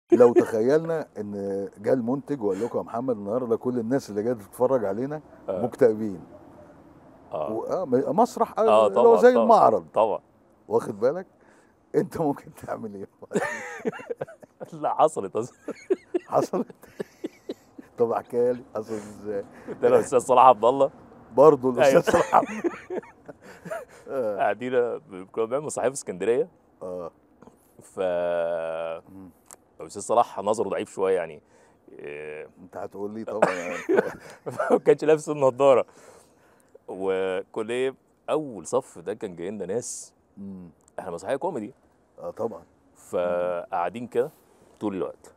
لو تخيلنا ان جه المنتج وقال لكم يا محمد النهارده كل الناس اللي جايه تتفرج علينا آه. مكتئبين اه و- آه، م- مسرح اه آه اللي هو طبعا زي طبعا المعرض طبعا واخد بالك انت ممكن تعمل ايه لا حصلت أصلاً. حصلت طب احكيها لي حصلت ازاي ده انا الاستاذ صلاح عبد الله برضه الاستاذ أيوة. صلاح عبد- اه قاعدين كنا بنعمل صحيح في اسكندريه اه ف الاستاذ صلاح نظره ضعيف شويه يعني إيه، انت هتقول لي طبعا يعني. ما كانش لابس النضاره وكليه اول صف ده كان جاي لنا ناس مم. احنا مسرحيه كوميدي اه طبعا فقاعدين كده طول الوقت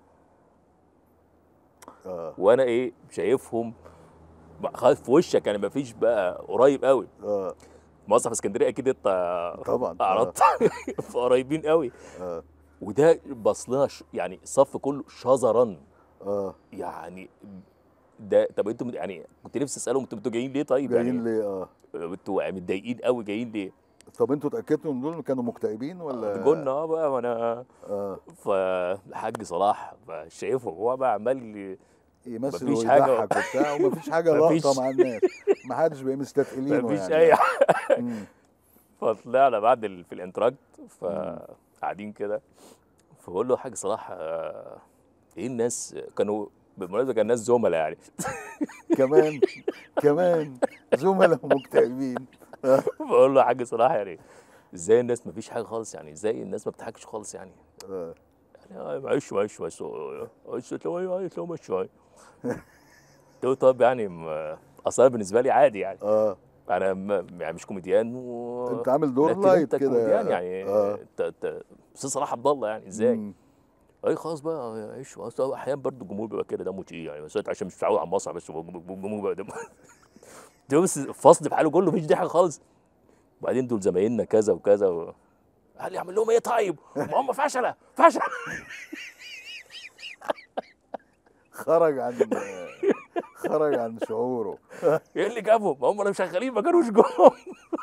اه وانا ايه شايفهم بقى خايف في وشك يعني مفيش بقى قريب قوي اه مسرح في اسكندريه اكيد انت طبعا آه. عرضت فقريبين قوي اه وده بص لنا ش- يعني الصف كله شذرا اه يعني ده طب انتوا يعني كنت نفسي اسالهم انتوا انتوا جايين ليه طيب جايين يعني ليه اه انتوا متضايقين قوي جايين ليه طب انتوا اتاكدتوا ان دول كانوا مكتئبين ولا قلنا اه بقى وانا اه فالحاج صلاح شايفهم هو بقى عمال ي- يمثل مفيش حاجة. ويضحك وبتاع ومفيش حاجه مفيش. لقطه مع الناس ما حدش بقى مستثقلينه مفيش يعني اي مم. فطلعنا بعد ال... في الانتراكت فقاعدين كده فبقول له حاج صلاح آه، ايه الناس كانوا بالمناسبه كان ناس زملاء يعني كمان كمان زملاء مكتئبين آه. بقول له يا حاج صلاح يعني ازاي الناس ما فيش حاجه خالص يعني ازاي الناس ما بتضحكش خالص يعني آه. يعني آه، معلش معلش بس آه، معلش شويه معلش معلش شويه قلت له طب يعني ما- اصل أنا بالنسبه لي عادي يعني اه انا م- يعني مش كوميديان و انت عامل دور لكن لايت انت كده كوميديان يعني اه انت انت استاذ صلاح عبد الله يعني ازاي؟ مم. اي خلاص بقى عيش أصل احيانا برضه الجمهور بيبقى كده دمه تقيل يعني بس انت عشان مش متعود على المسرح بس هو الجمهور الجمهور بقى دمه ده بس فصل في حاله كله مفيش ضحك خالص وبعدين دول زمايلنا كذا وكذا و... قال لي اعمل لهم ايه طيب؟ ما هم فشله فشله خرج عن خرج عن شعوره ايه اللي جابهم؟ ما هم لو شغالين ما كانوش جم